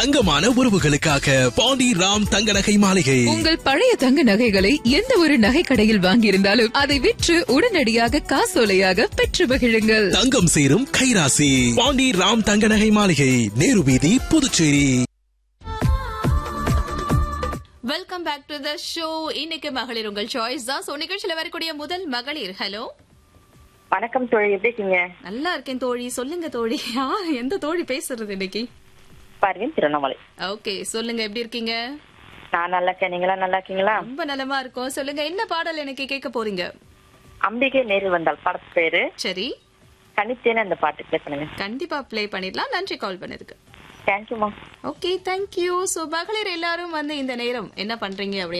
தங்கமான உறவுகளுக்காக பாண்டி ராம் தங்க நகை மாளிகை உங்கள் பழைய தங்க நகைகளை எந்த ஒரு நகை கடையில் வாங்கியிருந்தாலும் அதை விற்று உடனடியாக காசோலையாக பெற்று மகிழுங்கள் தங்கம் சேரும் கைராசி பாண்டி ராம் தங்க நகை மாளிகை நேரு வீதி Puducherry welcome back to the show இன்னைக்கு மகளிர் உங்கள் சாய்ஸ் தான் சோ நிகழ்ச்சியில வரக்கூடிய முதல் மகளிர் ஹலோ வணக்கம் தோழி எப்படி இருக்கீங்க நல்லா இருக்கேன் தோழி சொல்லுங்க தோழி ஆ, எந்த தோழி பேசுறது இன்னைக்கு பர்வீன் திருவண்ணாமலை ஓகே சொல்லுங்க எப்படி இருக்கீங்க நான் நல்லா இருக்கேன் நீங்களா நல்லா இருக்கீங்களா ரொம்ப நலமா இருக்கும் சொல்லுங்க என்ன பாடல் எனக்கு கேட்க போறீங்க அம்பிகை நேரில் வந்தால் படத்து பேரு சரி தனித்தேன்னு அந்த பாட்டு ப்ளே பண்ணுங்க கண்டிப்பா ப்ளே பண்ணிடலாம் நன்றி கால் பண்ணதுக்கு தேங்க்யூமா ஓகே தேங்க்யூ சோ மகளிர் எல்லாரும் வந்து இந்த நேரம் என்ன பண்றீங்க அப்படின்னு